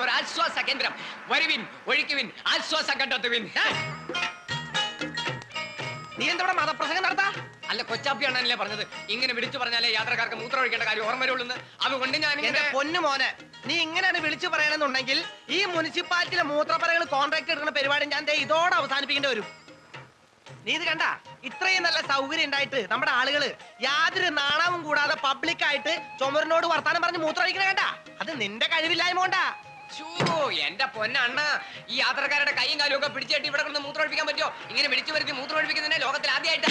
ഒരു ആശ്വാസ കേന്ദ്രം വരുവിൻ ഒഴിക്കുവിൻ ആശ്വാസം കണ്ടെത്തുവിൻ ഏ? നീ എന്താ ഇവിടെ മതപ്രസംഗം നടത്താ അല്ല കൊച്ചാപ്പിയാണല്ലേ പറഞ്ഞത് ഇങ്ങനെ വിളിച്ചു പറഞ്ഞാലേ യാത്രക്കാർക്ക് മൂത്രം ഒഴിക്കേണ്ട കാര്യം ഓർമ്മ വരുള്ളൂ അതുകൊണ്ട് ഞാൻ എന്റെ പൊന്നു മോനെ നീ ഇങ്ങനെയാണ് വിളിച്ചു പറയണമെന്നുണ്ടെങ്കിൽ ഈ മുനിസിപ്പാലിറ്റിയിലെ മൂത്രപ്പറകൾ കോൺട്രാക്ട് എടുക്കുന്ന പരിപാടി ഞാൻ ദേ ഇതോടെ അവസാനിപ്പിക്കേണ്ടി വരും നീ ഇത് കണ്ട ഇത്രയും നല്ല സൗകര്യം ഉണ്ടായിട്ട് നമ്മുടെ ആളുകള് യാതൊരു നാണവും കൂടാതെ പബ്ലിക്കായിട്ട് ചുമരിനോട് വർത്താനം പറഞ്ഞ് മൂത്രം ഒഴിക്കണ കണ്ട അത് നിന്റെ കഴിവില്ലായ്മ കൊണ്ടാ ശ്ശൂ, എന്റെ പൊന്നണ്ണ ഈ യാത്രക്കാരുടെ കൈയും കാലും ഒക്കെ പിടിച്ചിട്ട് ഇവിടെ കൊണ്ട് മൂത്രം ഒഴിപ്പിക്കാൻ പറ്റുമോ ഇങ്ങനെ വിളിച്ചു വരുത്തി മൂത്രം ഒഴിപ്പിക്കുന്നതിനെ ലോകത്തിൽ ആദ്യമായിട്ട്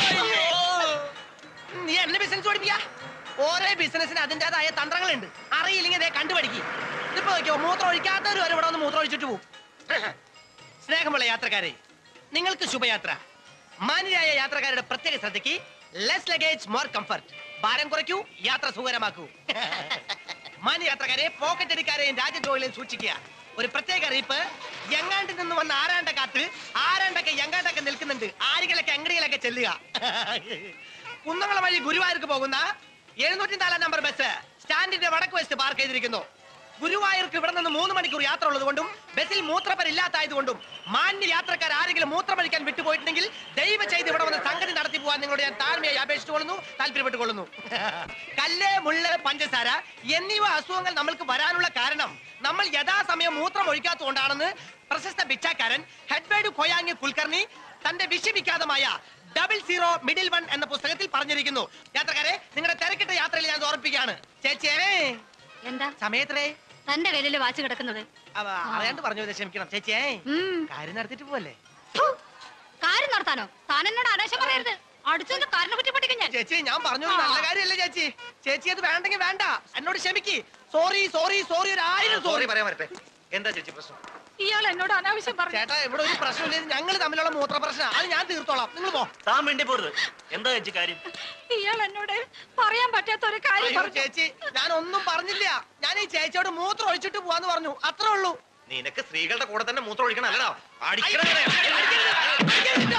നീ എന്നെ ബിസിനസ് പഠിപ്പിക്കാ ഓരോ ബിസിനസ്സിന് അതിൻ്റെതായ തന്ത്രങ്ങളുണ്ട് അറിയില്ലെങ്കിൽ ദേ കണ്ടുപഠിക്കും ഇപ്പൊ നോക്കിയോ മൂത്രം ഒഴിക്കാത്തവർ വരെ ഇവിടെ വന്ന് മൂത്രം ഒഴിച്ചിട്ട് പോകും സ്നേഹമുള്ള യാത്രക്കാരെ നിങ്ങൾക്ക് ശുഭയാത്ര മാന്യരായ യാത്രക്കാരുടെ പ്രത്യേക ശ്രദ്ധയ്ക്ക് ലെസ് ലഗേജ് മോർ കംഫർട്ട് ഭാരം കുറയ്ക്കൂ യാത്ര സുഖകരമാക്കൂ മാന്യ യാത്രക്കാരെ പോക്കറ്റ് അടിക്കാരെയും രാജ്യദ്രോഹികളെയും സൂക്ഷിക്കുക ഒരു പ്രത്യേക അറിയിപ്പ് എങ്ങാണ്ടിൽ നിന്ന് വന്ന ആരാണ്ട കാത്ത് ആരാണ്ടൊക്കെ എങ്ങാണ്ടൊക്കെ നിൽക്കുന്നുണ്ട് ആരുകളൊക്കെ എങ്ങടികളൊക്കെ ചെല്ലുക കുന്നംകുളം വഴി ഗുരുവായൂർക്ക് പോകുന്ന എഴുന്നൂറ്റി നാലാം നമ്പർ ബസ് സ്റ്റാൻഡിന്റെ വടക്ക് വശത്ത് പാർക്ക് ചെയ്തിരിക്കുന്നു ഗുരുവായൂർക്ക് ഇവിടെ നിന്ന് മൂന്ന് മണിക്കൂർ യാത്ര ഉള്ളതുകൊണ്ടും ബസ്സിൽ മൂത്രപ്പരില്ലാത്തായതുകൊണ്ടും മാന്യ യാത്രക്കാർ ആരെങ്കിലും മൂത്രമഴിക്കാൻ വിട്ടുപോയിട്ടുണ്ടെങ്കിൽ ദയവ് ചെയ്ത് ഇവിടെ വന്ന് സംഗതി നടത്തി പോകാൻ നിങ്ങളോട് ഞാൻ താഴ്മയായി അപേക്ഷിച്ചുകൊള്ളുന്നു താല്പര്യപ്പെട്ടുകൊള്ളുന്നു കല്ല് മുള്ള് പഞ്ചസാര എന്നിവ അസുഖങ്ങൾ നമ്മൾക്ക് വരാനുള്ള കാരണം നമ്മൾ യഥാസമയം മൂത്രം ഒഴിക്കാത്തതുകൊണ്ടാണെന്ന് പ്രശസ്ത ഭിക്ഷാക്കാരൻ ഹെഡ്വേഡ് കൊയാങ്ങി കുൽക്കർണി തന്റെ വിഷവിഖ്യാതമായ ഡബിൾ സീറോ മിഡിൽ വൺ എന്ന പുസ്തകത്തിൽ പറഞ്ഞിരിക്കുന്നു യാത്രക്കാരെ നിങ്ങളുടെ തിരക്കിട്ട യാത്രയിൽ ഞാൻ ഓർപ്പിക്കുകയാണ് ചേച്ചിയേ എന്താ സമയത്രേ തന്റെ കയ്യിലല്ലേ വാച്ച് കിടക്കുന്നത് അവ അറിയാണ്ട് പറഞ്ഞു പോയത് ക്ഷമിക്കണം ചേച്ചിയേ ഉം. കാര്യം നടത്തിട്ട് പോവല്ലേ ഫു, കാര്യം നടത്താനോ താൻ എന്നോട് അനാശം പറയരുത് അടിച്ചതിന്റെ കാരണം കുറ്റി പഠിക്കും ഞാൻ ചേച്ചി ഞാൻ പറഞ്ഞു നല്ല കാര്യമല്ലേ ചേച്ചി ചേച്ചി അത് വേണ്ടെങ്കിൽ വേണ്ട എന്നോട് ക്ഷമിക്ക് സോറി സോറി സോറി ഒരു ആയിരം സോറി പറയാൻ വരട്ടെ എന്താ ചേച്ചി പ്രശ്നം ഇയാൾ എന്നോട് അനാവശ്യം പറഞ്ഞു ചേട്ടാ ഇവിടെ ഒരു പ്രശ്നമില്ല ഞങ്ങൾ തമ്മിലുള്ള മൂത്ര പ്രശ്നം അത് ഞാൻ തീർത്തോളാം നിങ്ങൾ പോ താൻ വേണ്ടി പോരുത് എന്താ ചേച്ചി കാര്യം ഇയാൾ എന്നോട് പറയാൻ പറ്റാത്ത ഒരു കാര്യം അയ്യോ, പറഞ്ഞു ചേച്ചി ഞാൻ ഒന്നും പറഞ്ഞില്ല ഞാൻ ഈ ചേച്ചിയോട് മൂത്രം ഒഴിച്ചിട്ട് പോവാന്ന് പറഞ്ഞു അത്രേ ഉള്ളൂ നിനക്ക് സ്ത്രീകളുടെ കൂടെ തന്നെ മൂത്രം ഒഴിക്കണം അല്ലടാ അടിക്കണ അടിക്കരുത്, അടിക്കരുത്,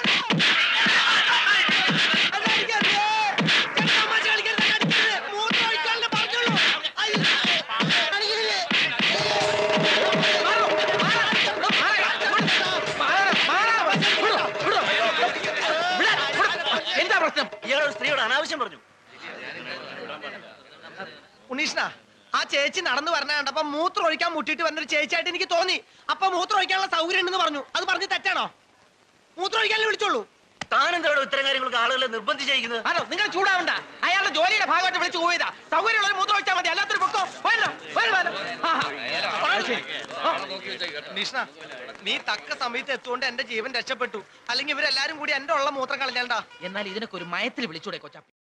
അത് അടിക്കരുത്. ചേട്ടാ, തമാശ കളിക്കരുത്, അടിക്കരുത്. മൂത്രം ഒഴിക്കാനല്ലേ പറഞ്ഞുള്ളൂ. അയ്യോ, അടിക്കരുത്. മാറോ, മാറോ, മാറോ, മാറോ. എന്താ പ്രശ്നം ഇയാൾ ഒരു സ്ത്രീയോട് അനാവശ്യം പറഞ്ഞു ഉണ്ണീഷ്ണ ആ ചേച്ചി നടന്നു വരണ കണ്ടപ്പോ മൂത്രം ഒഴിക്കാൻ മുട്ടിട്ട് വന്നൊരു ചേച്ചിയായിട്ട് എനിക്ക് തോന്നി അപ്പൊ മൂത്രം ഒഴിക്കാനുള്ള സൗകര്യം ഉണ്ടെന്ന് പറഞ്ഞു അത് പറഞ്ഞ് തെറ്റാണോ മൂത്രം ഒഴിക്കാനല്ലേ വിളിച്ചോളൂ താൻ എന്താണോ ഇത്തരം കാര്യങ്ങൾക്ക് ആളുകളെ നിർബന്ധിച്ചിരിക്കുന്നത് അതോ നിങ്ങൾ ചൂടാവണ്ട അയാളുടെ ജോലിയുടെ ഭാഗമായിട്ട് വിളിച്ചു പോയതാ സൗകര്യമുള്ള മൂത്രം ഒഴിച്ചാൽ മതി അല്ലാത്തൊരു പൊക്കോ വരല്ലോ വരല്ലോ നിഷ്ണ നീ തക്ക സമയത്ത് എത്തുകൊണ്ട് എന്റെ ജീവൻ രക്ഷപ്പെട്ടു അല്ലെങ്കിൽ ഇവരെല്ലാരും കൂടി എന്റെ ഉള്ള മൂത്രം കളഞ്ഞാണ്ടാ എന്നാൽ ഇതിനൊക്കെ ഒരു മയത്തിൽ വിളിച്ചൂടെ കൊച്ചാപ്പി